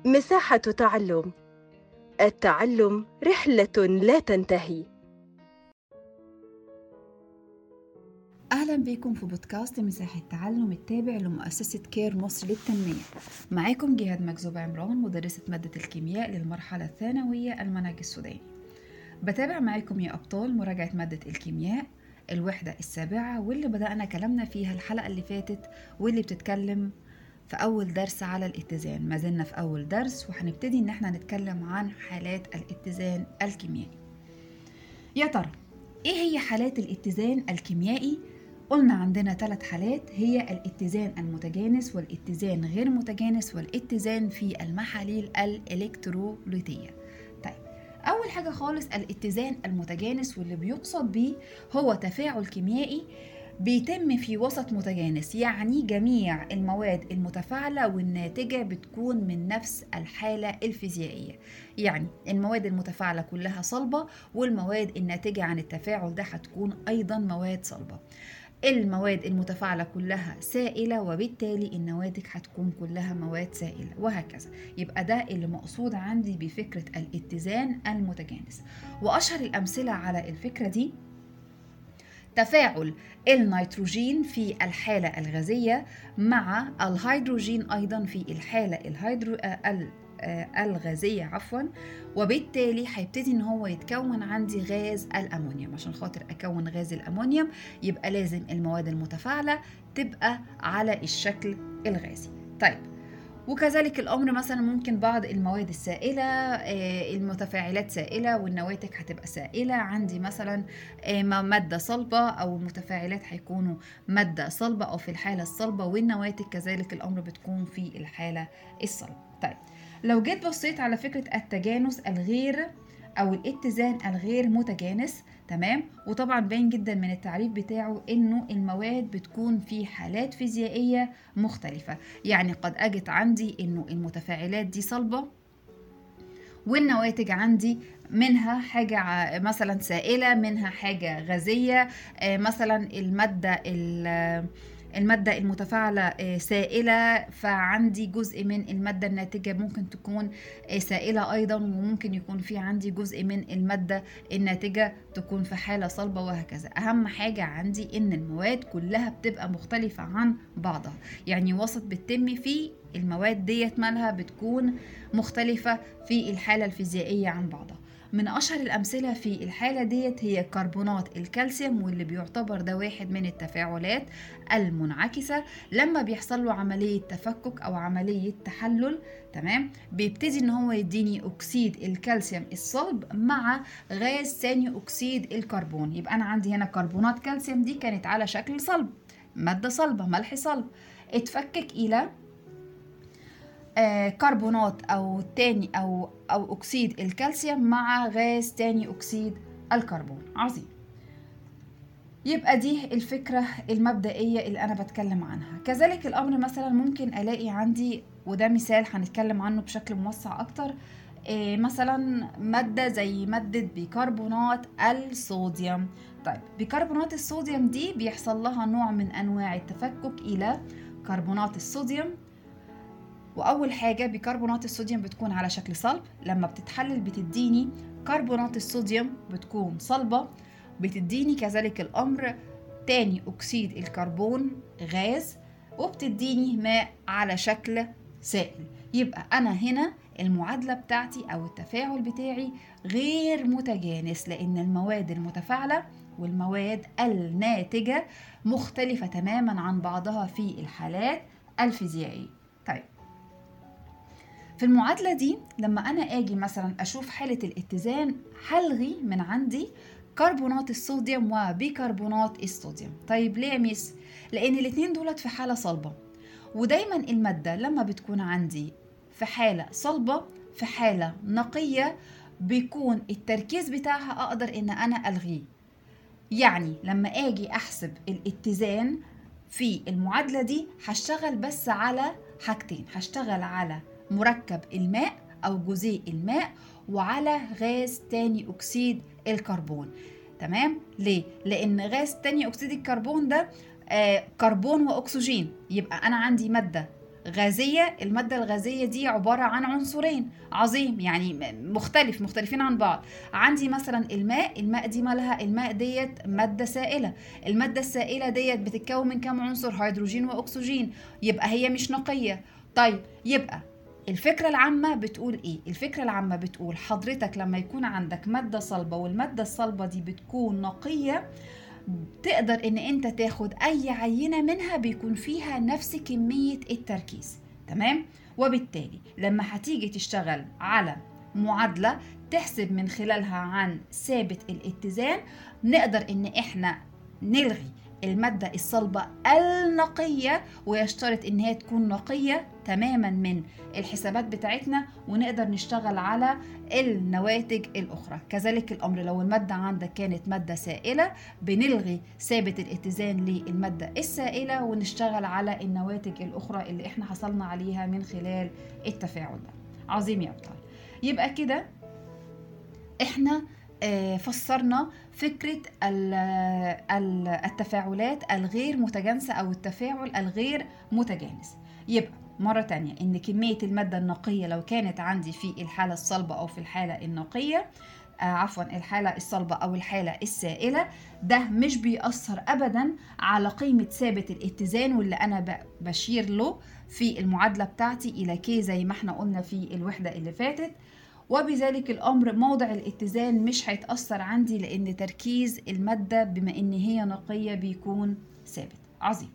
مساحة تعلم التعلم رحلة لا تنتهي أهلا بكم في بودكاست مساحة تعلم التابع لمؤسسة كير مصر للتنمية معاكم جهاد مكذوب عمران مدرسة مادة الكيمياء للمرحلة الثانوية المنهج السوداني بتابع معاكم يا أبطال مراجعة مادة الكيمياء الوحدة السابعة واللي بدأنا كلامنا فيها الحلقة اللي فاتت واللي بتتكلم في أول درس على الاتزان ما زلنا في أول درس وهنبتدي إن احنا نتكلم عن حالات الاتزان الكيميائي يا ترى إيه هي حالات الاتزان الكيميائي؟ قلنا عندنا ثلاث حالات هي الاتزان المتجانس والاتزان غير متجانس والاتزان في المحاليل الإلكتروليتية طيب أول حاجة خالص الاتزان المتجانس واللي بيقصد بيه هو تفاعل كيميائي بيتم في وسط متجانس يعني جميع المواد المتفاعلة والناتجة بتكون من نفس الحالة الفيزيائية يعني المواد المتفاعلة كلها صلبة والمواد الناتجة عن التفاعل ده هتكون أيضا مواد صلبة المواد المتفاعلة كلها سائلة وبالتالي النواتج هتكون كلها مواد سائلة وهكذا يبقى ده اللي مقصود عندي بفكرة الاتزان المتجانس وأشهر الأمثلة على الفكرة دي تفاعل النيتروجين في الحالة الغازية مع الهيدروجين أيضا في الحالة الهيدرو الغازية عفوا وبالتالي هيبتدي ان هو يتكون عندي غاز الامونيوم عشان خاطر اكون غاز الامونيوم يبقى لازم المواد المتفاعلة تبقى على الشكل الغازي طيب وكذلك الامر مثلا ممكن بعض المواد السائله المتفاعلات سائله والنواتج هتبقى سائله عندي مثلا ماده صلبه او المتفاعلات هيكونوا ماده صلبه او في الحاله الصلبه والنواتج كذلك الامر بتكون في الحاله الصلبه طيب لو جيت بصيت على فكره التجانس الغير او الاتزان الغير متجانس تمام وطبعا باين جدا من التعريف بتاعه انه المواد بتكون في حالات فيزيائيه مختلفه يعني قد اجد عندي انه المتفاعلات دي صلبه والنواتج عندي منها حاجة مثلا سائلة منها حاجة غازية مثلا المادة المادة المتفاعلة سائلة فعندي جزء من المادة الناتجة ممكن تكون سائلة أيضا وممكن يكون في عندي جزء من المادة الناتجة تكون في حالة صلبة وهكذا أهم حاجة عندي إن المواد كلها بتبقى مختلفة عن بعضها يعني وسط بتتم فيه المواد ديت مالها بتكون مختلفة في الحالة الفيزيائية عن بعضها من أشهر الأمثلة في الحالة ديت هي كربونات الكالسيوم واللي بيعتبر ده واحد من التفاعلات المنعكسة لما بيحصل له عملية تفكك أو عملية تحلل تمام بيبتدي ان هو يديني اكسيد الكالسيوم الصلب مع غاز ثاني اكسيد الكربون يبقى انا عندي هنا كربونات كالسيوم دي كانت على شكل صلب ماده صلبه ملح صلب اتفكك الى آه كربونات او تاني او او اكسيد الكالسيوم مع غاز تاني اكسيد الكربون عظيم يبقى دي الفكرة المبدئية اللي أنا بتكلم عنها كذلك الأمر مثلا ممكن ألاقي عندي وده مثال هنتكلم عنه بشكل موسع أكتر إيه مثلا مادة زي مادة بيكربونات الصوديوم طيب بيكربونات الصوديوم دي بيحصل لها نوع من أنواع التفكك إلى كربونات الصوديوم واول حاجه بيكربونات الصوديوم بتكون على شكل صلب لما بتتحلل بتديني كربونات الصوديوم بتكون صلبه بتديني كذلك الامر تاني اكسيد الكربون غاز وبتديني ماء على شكل سائل يبقى انا هنا المعادله بتاعتي او التفاعل بتاعي غير متجانس لان المواد المتفاعله والمواد الناتجه مختلفه تماما عن بعضها في الحالات الفيزيائيه طيب في المعادلة دي لما أنا أجي مثلا أشوف حالة الاتزان هلغي من عندي كربونات الصوديوم وبيكربونات الصوديوم طيب ليه يا ميس؟ لأن الاتنين دولت في حالة صلبة ودايما المادة لما بتكون عندي في حالة صلبة في حالة نقية بيكون التركيز بتاعها أقدر إن أنا ألغيه يعني لما أجي أحسب الاتزان في المعادلة دي هشتغل بس على حاجتين هشتغل على مركب الماء أو جزيء الماء وعلى غاز تاني أكسيد الكربون تمام ليه؟ لأن غاز تاني أكسيد الكربون ده آه كربون وأكسجين يبقى أنا عندي مادة غازية المادة الغازية دي عبارة عن عنصرين عظيم يعني م- مختلف مختلفين عن بعض عندي مثلا الماء الماء دي مالها الماء ديت مادة سائلة المادة السائلة ديت بتتكون من كام عنصر هيدروجين وأكسجين يبقى هي مش نقية طيب يبقى الفكرة العامة بتقول ايه؟ الفكرة العامة بتقول حضرتك لما يكون عندك مادة صلبة والمادة الصلبة دي بتكون نقية تقدر ان انت تاخد اي عينة منها بيكون فيها نفس كمية التركيز تمام؟ وبالتالي لما هتيجي تشتغل على معادلة تحسب من خلالها عن ثابت الاتزان نقدر ان احنا نلغي المادة الصلبة النقية ويشترط ان هي تكون نقية تماما من الحسابات بتاعتنا ونقدر نشتغل على النواتج الأخرى كذلك الأمر لو المادة عندك كانت مادة سائلة بنلغي ثابت الاتزان للمادة السائلة ونشتغل على النواتج الأخرى اللي احنا حصلنا عليها من خلال التفاعل ده عظيم يا أبطال يبقى كده احنا آه، فسرنا فكرة ال- ال- التفاعلات الغير متجانسة أو التفاعل الغير متجانس يبقى مرة تانية إن كمية المادة النقية لو كانت عندي في الحالة الصلبة أو في الحالة النقية آه عفوا الحالة الصلبة أو الحالة السائلة ده مش بيأثر أبدا على قيمة ثابت الاتزان واللي أنا ب- بشير له في المعادلة بتاعتي إلى كي زي ما احنا قلنا في الوحدة اللي فاتت وبذلك الأمر موضع الاتزان مش هيتأثر عندي لأن تركيز المادة بما إن هي نقية بيكون ثابت عظيم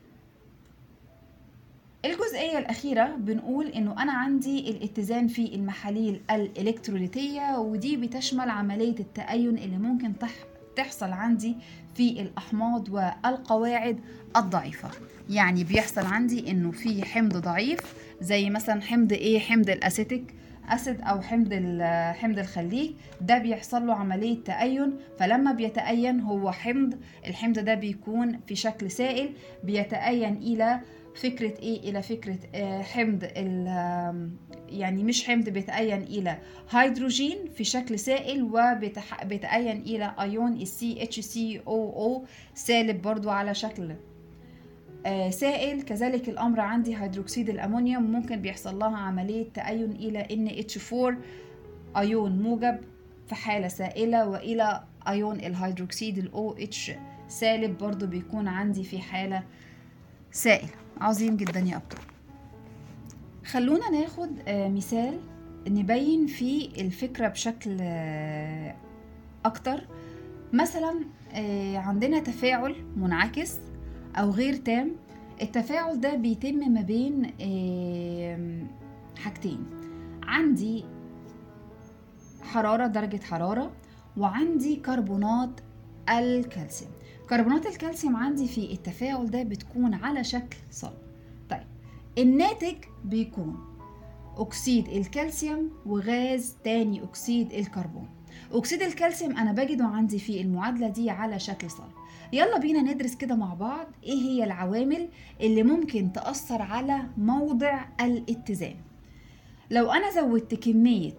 الجزئية الأخيرة بنقول إنه أنا عندي الاتزان في المحاليل الإلكتروليتية ودي بتشمل عملية التأين اللي ممكن تح تحصل عندي في الأحماض والقواعد الضعيفة يعني بيحصل عندي إنه في حمض ضعيف زي مثلا حمض إيه حمض الأسيتيك اسيد او حمض ال- حمض الخليج ده بيحصل له عمليه تأين فلما بيتأين هو حمض الحمض ده بيكون في شكل سائل بيتأين الى فكرة ايه الى فكرة آه، حمض ال- آم، يعني مش حمض بيتأين الى هيدروجين في شكل سائل وبيتأين الى ايون السي اتش سي او او سالب برضو على شكل آه، سائل كذلك الأمر عندي هيدروكسيد الأمونيوم ممكن بيحصل لها عملية تأين إلى NH4 أيون موجب في حالة سائلة وإلى أيون الهيدروكسيد ال OH سالب برضو بيكون عندي في حالة سائلة عظيم جدا يا أبطال خلونا ناخد آه، مثال نبين فيه الفكرة بشكل آه، أكتر مثلا آه، عندنا تفاعل منعكس أو غير تام التفاعل ده بيتم ما بين آم، حاجتين عندي حرارة درجة حرارة وعندي كربونات الكالسيوم كربونات الكالسيوم عندي في التفاعل ده بتكون على شكل صلب طيب الناتج بيكون أكسيد الكالسيوم وغاز تاني أكسيد الكربون أكسيد الكالسيوم أنا بجده عندي في المعادلة دي على شكل صلب يلا بينا ندرس كده مع بعض إيه هي العوامل اللي ممكن تأثر على موضع الاتزان لو أنا زودت كمية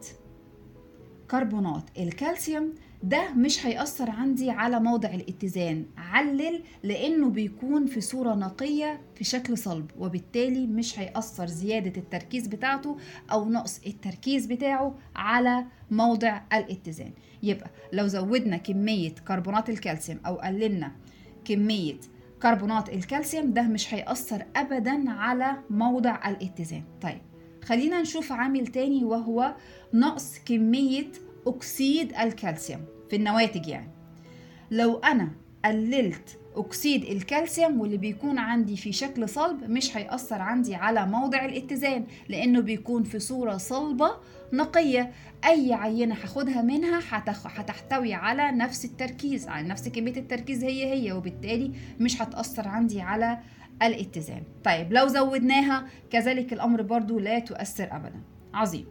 كربونات الكالسيوم ده مش هيأثر عندي على موضع الاتزان علل لأنه بيكون في صورة نقية في شكل صلب وبالتالي مش هيأثر زيادة التركيز بتاعته أو نقص التركيز بتاعه على موضع الاتزان يبقى لو زودنا كمية كربونات الكالسيوم أو قللنا كمية كربونات الكالسيوم ده مش هيأثر أبدا على موضع الاتزان طيب خلينا نشوف عامل تاني وهو نقص كمية أكسيد الكالسيوم في النواتج يعني لو أنا قللت أكسيد الكالسيوم واللي بيكون عندي في شكل صلب مش هيأثر عندي على موضع الاتزان لأنه بيكون في صورة صلبة نقية أي عينة هاخدها منها هتخ... هتحتوي على نفس التركيز على نفس كمية التركيز هي هي وبالتالي مش هتأثر عندي على الاتزان طيب لو زودناها كذلك الأمر برضو لا تؤثر أبدا عظيم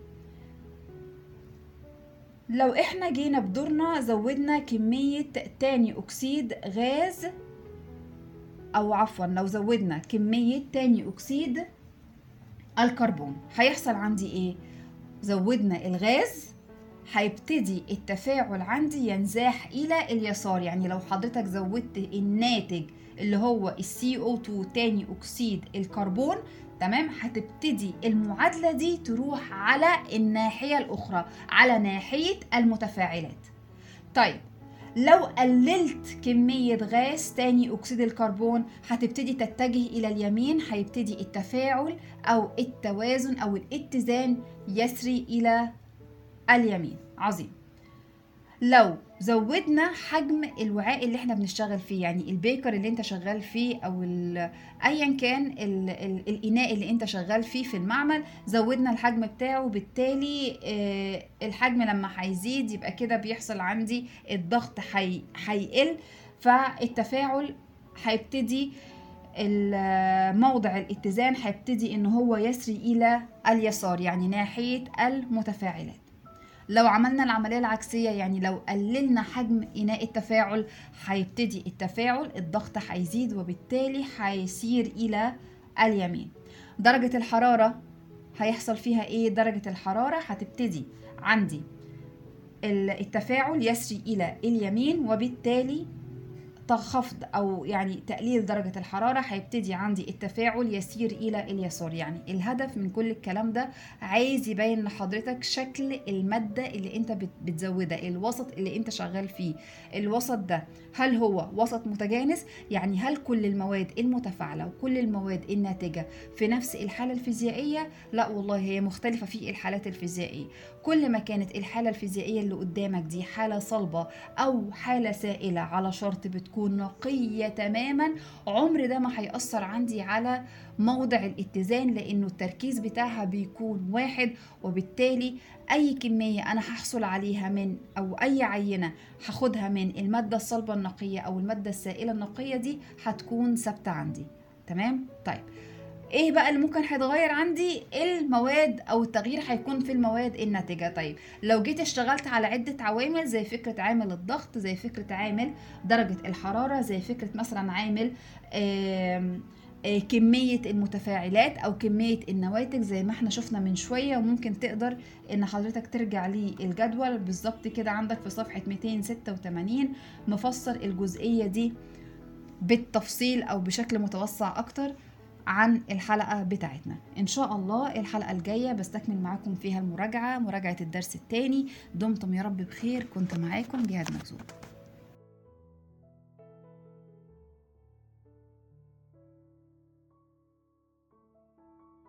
لو احنا جينا بدورنا زودنا كمية تاني أكسيد غاز أو عفوا لو زودنا كمية تاني أكسيد الكربون هيحصل عندي ايه؟ زودنا الغاز هيبتدي التفاعل عندي ينزاح إلى اليسار يعني لو حضرتك زودت الناتج اللي هو ال CO2 تاني أكسيد الكربون تمام هتبتدي المعادلة دي تروح على الناحية الأخرى على ناحية المتفاعلات طيب لو قللت كمية غاز تاني أكسيد الكربون هتبتدي تتجه إلى اليمين هيبتدي التفاعل أو التوازن أو الاتزان يسري إلى اليمين عظيم لو زودنا حجم الوعاء اللي احنا بنشتغل فيه يعني البيكر اللي انت شغال فيه او ال- ايا كان ال ال الاناء اللي انت شغال فيه في المعمل زودنا الحجم بتاعه بالتالي آه، الحجم لما هيزيد يبقى كده بيحصل عندي الضغط هي- هيقل فالتفاعل هيبتدي ال- موضع الاتزان هيبتدي ان هو يسري الى اليسار يعني ناحية المتفاعلات لو عملنا العملية العكسية يعني لو قللنا حجم إناء التفاعل هيبتدي التفاعل الضغط هيزيد وبالتالي هيسير إلى اليمين درجة الحرارة هيحصل فيها إيه؟ درجة الحرارة هتبتدي عندي ال- التفاعل يسري إلى اليمين وبالتالي خفض او يعني تقليل درجه الحراره هيبتدي عندي التفاعل يسير الى اليسار يعني الهدف من كل الكلام ده عايز يبين لحضرتك شكل الماده اللي انت بت- بتزودها الوسط اللي انت شغال فيه الوسط ده هل هو وسط متجانس يعني هل كل المواد المتفاعله وكل المواد الناتجه في نفس الحاله الفيزيائيه لا والله هي مختلفه في الحالات الفيزيائيه كل ما كانت الحاله الفيزيائيه اللي قدامك دي حاله صلبه او حاله سائله على شرط بتكون نقيه تماما عمر ده ما هيأثر عندي على موضع الاتزان لانه التركيز بتاعها بيكون واحد وبالتالي اي كميه انا هحصل عليها من او اي عينه هاخدها من الماده الصلبه النقيه او الماده السائله النقيه دي هتكون ثابته عندي تمام طيب ايه بقى اللي ممكن هيتغير عندي المواد او التغيير هيكون في المواد الناتجه طيب لو جيت اشتغلت على عده عوامل زي فكره عامل الضغط زي فكره عامل درجه الحراره زي فكره مثلا عامل آم آه، كمية المتفاعلات أو كمية النواتج زي ما احنا شفنا من شوية وممكن تقدر إن حضرتك ترجع للجدول بالظبط كده عندك في صفحة 286 مفصل الجزئية دي بالتفصيل أو بشكل متوسع أكتر عن الحلقة بتاعتنا إن شاء الله الحلقة الجاية بستكمل معاكم فيها المراجعة مراجعة الدرس الثاني دمتم يا رب بخير كنت معاكم جهاد مكسور